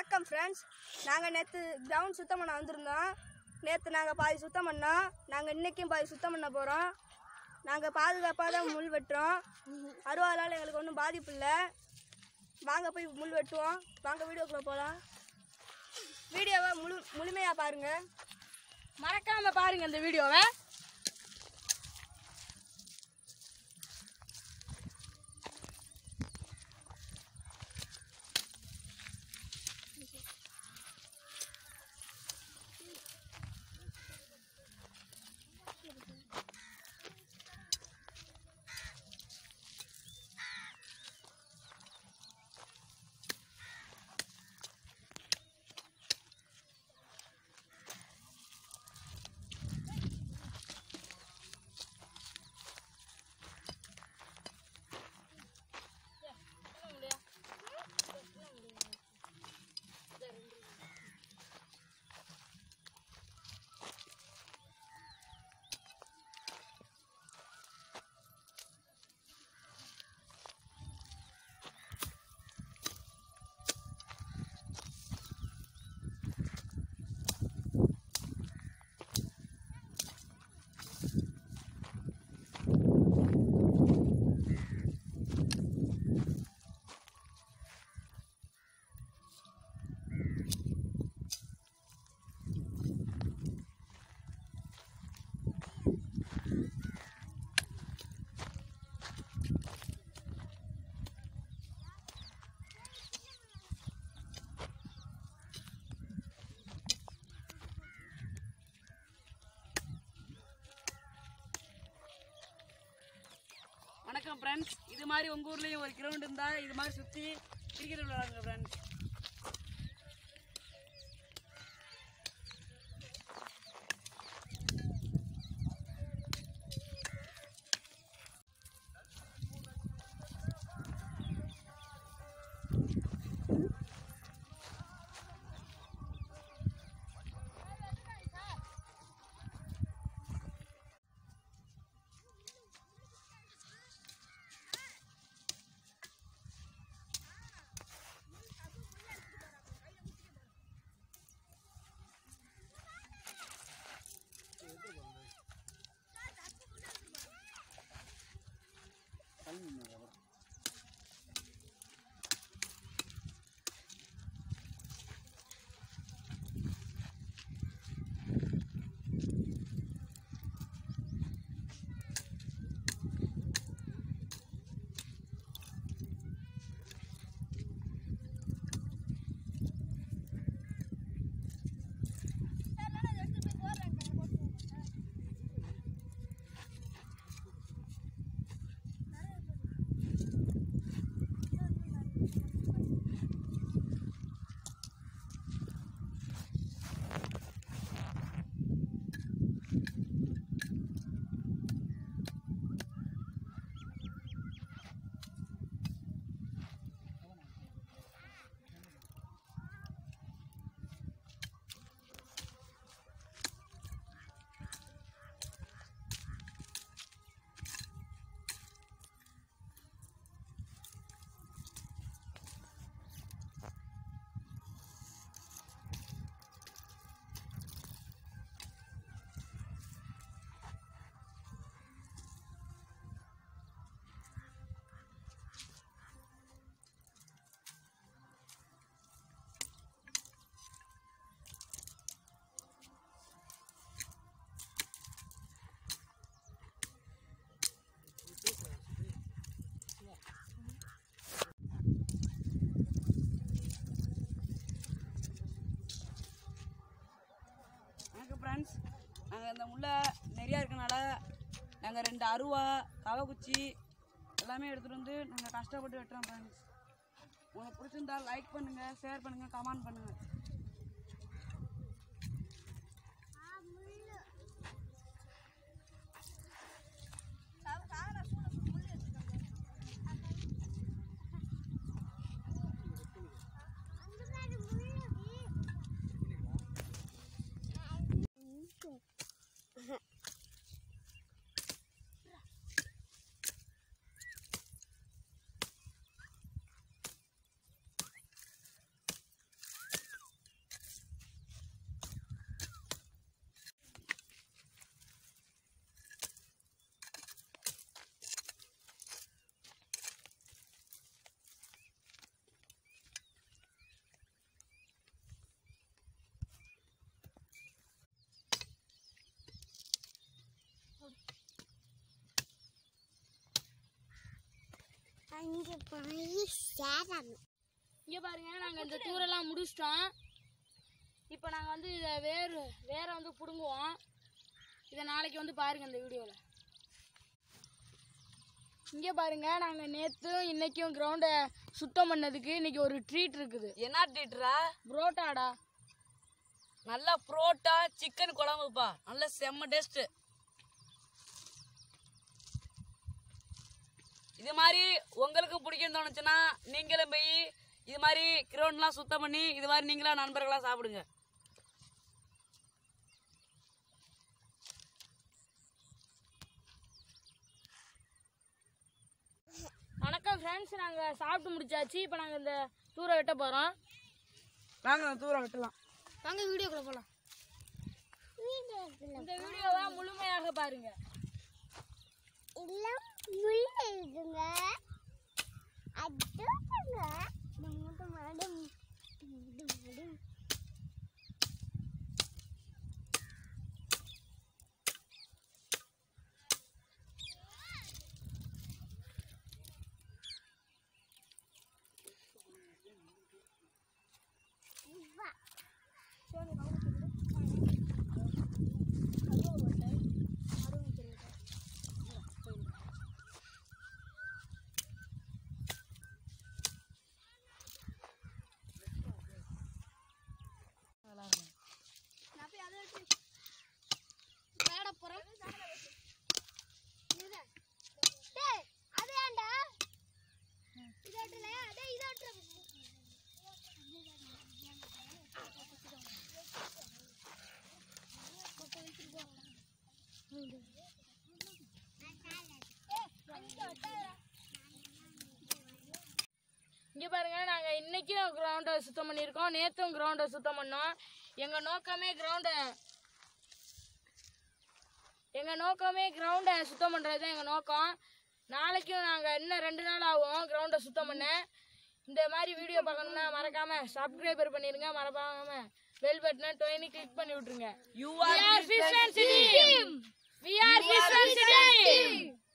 வணக்கம் ஃப்ரெண்ட்ஸ் நாங்கள் நேற்று கிரவுண்ட் சுத்தம் பண்ண வந்திருந்தோம் நேற்று நாங்கள் பாதி சுத்தம் பண்ணோம் நாங்கள் இன்றைக்கும் பாதி சுத்தம் பண்ண போகிறோம் நாங்கள் பாதுகாப்பாக தான் முள் வெட்டுறோம் அருவாளால் எங்களுக்கு ஒன்றும் பாதிப்பு இல்லை வாங்க போய் முள் வெட்டுவோம் வாங்க வீடியோக்குள்ளே போகலாம் வீடியோவை முழு முழுமையாக பாருங்கள் மறக்காம பாருங்க இந்த வீடியோவை வணக்கம் ஃப்ரெண்ட்ஸ் இது மாதிரி உங்க ஊர்லயும் ஒரு கிரவுண்ட் இருந்தா இது மாதிரி சுத்தி கிரிக்கெட் விளையாடுங்க ஃப்ரெண்ட்ஸ் வணக்கம் ஃப்ரெண்ட்ஸ் நாங்கள் இந்த முள்ள நிறையா இருக்கனால நாங்கள் ரெண்டு அருவா கவக்குச்சி எல்லாமே எடுத்துகிட்டு வந்து நாங்கள் கஷ்டப்பட்டு வெட்டுறோம் ஃப்ரெண்ட்ஸ் உங்களுக்கு பிடிச்சிருந்தா லைக் பண்ணுங்கள் ஷேர் பண்ணுங்கள் கமெண்ட் பண்ணுங்கள் இங்கே போய் சேரணும் இங்கே பாருங்க நாங்கள் இந்த தூரெல்லாம் முடிச்சிட்டோம் இப்போ நாங்கள் வந்து இதை வேறு வேற வந்து பிடுங்குவோம் இதை நாளைக்கு வந்து பாருங்க இந்த வீடியோவில் இங்கே பாருங்க நாங்கள் நேற்றும் இன்னைக்கும் கிரவுண்டை சுத்தம் பண்ணதுக்கு இன்னைக்கு ஒரு ட்ரீட் இருக்குது என்ன டீட்டரா புரோட்டாடா நல்ல புரோட்டா சிக்கன் குழம்புப்பா நல்ல செம்ம டேஸ்ட் இது மாதிரி உங்களுக்கு பிடிக்கும்னு தோணுச்சுன்னா நீங்களும் போய் இது மாதிரி கிரவுண்ட்லாம் சுத்தம் பண்ணி இது மாதிரி நீங்களா நண்பர்களா சாப்பிடுங்க வணக்கம் ஃப்ரெண்ட்ஸ் நாங்கள் சாப்பிட்டு முடிச்சாச்சு இப்போ நாங்கள் இந்த தூரை வெட்ட போகிறோம் நாங்கள் தூரம் வெட்டலாம் வாங்க வீடியோக்குள்ளே போகலாம் இந்த வீடியோவை முழுமையாக பாருங்க எல்லாம் முள்ள இருக்குங்க அதுங்க மூட்டு மாடு மூட்டு மாடு டேய் அது ஏன்டா இதோட்டல அதே இதோட்டல இங்கே பாருங்க நாங்கள் இன்னைக்கும் கிரவுண்டை சுத்தம் பண்ணியிருக்கோம் நேற்றும் கிரவுண்டை சுத்தம் பண்ணோம் எங்கள் நோக்கமே கிரவுண்டை எங்கள் நோக்கமே கிரவுண்டை சுத்தம் பண்ணுறது தான் எங்கள் நோக்கம் நாளைக்கும் நாங்கள் இன்னும் ரெண்டு நாள் ஆகும் கிரவுண்டை சுத்தம் பண்ண இந்த மாதிரி வீடியோ பார்க்கணும்னா மறக்காமல் சப்ஸ்கிரைபர் பண்ணிடுங்க மறக்காம பெல் பட்டனை டொயினி கிளிக் பண்ணி விட்ருங்க you We are Fish and City. We are Fish and City.